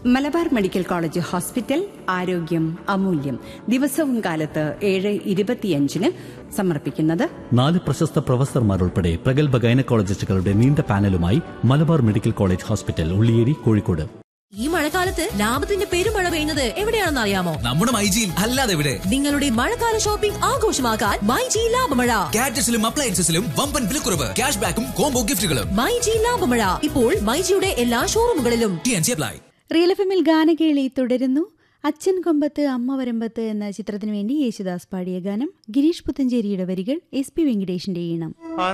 Malabar medical college hospital ആരോഗ്യം അമൂല്യം ദിവസവും കാലത്ത് ഏഴ് ഇരുപത്തിയഞ്ചിന് സമർപ്പിക്കുന്നത് നാല് പ്രശസ്ത പ്രൊഫസർമാരുൾപ്പെടെ പ്രഗത്ഭ ഗൈനക്കോളജിസ്റ്റുകളുടെ നീണ്ട പാനലുമായി Malabar medical college hospital Ulliyeri Kozhikode ഈ മഴക്കാലത്ത് ലാഭത്തിന്റെ പെരുമഴ പെയ്യുന്നത് എവിടെയാണെന്ന് അറിയാമോ നമ്മുടെ മൈജിയിൽ അല്ലാതെ എവിടെ നിങ്ങളുടെ മഴക്കാല ഷോപ്പിംഗ് ആഘോഷമാക്കാൻ മൈജി ലാഭമഴ ഗാഡ്ജറ്റ്സിലും അപ്ലയൻസസിലും വമ്പൻ വിലക്കുറവ് ക്യാഷ് ബാക്കും കോംബോ ഗിഫ്റ്റുകളും മൈജി ലാഭമഴ ഇപ്പോൾ മൈജിയുടെ എല്ലാ ഷോറൂമുകളിലും T N C apply real F എമ്മിൽ ഗാനകേളി തുടരുന്നു അച്ഛൻ കൊമ്പത്ത് അമ്മ വരമ്പത്ത് എന്ന ചിത്രത്തിനു വേണ്ടി യേശുദാസ് പാടിയ ഗാനം ഗിരീഷ് പുത്തഞ്ചേരിയുടെ വരികൾ എസ് പി വെങ്കടേഷിന്റെ ഈണം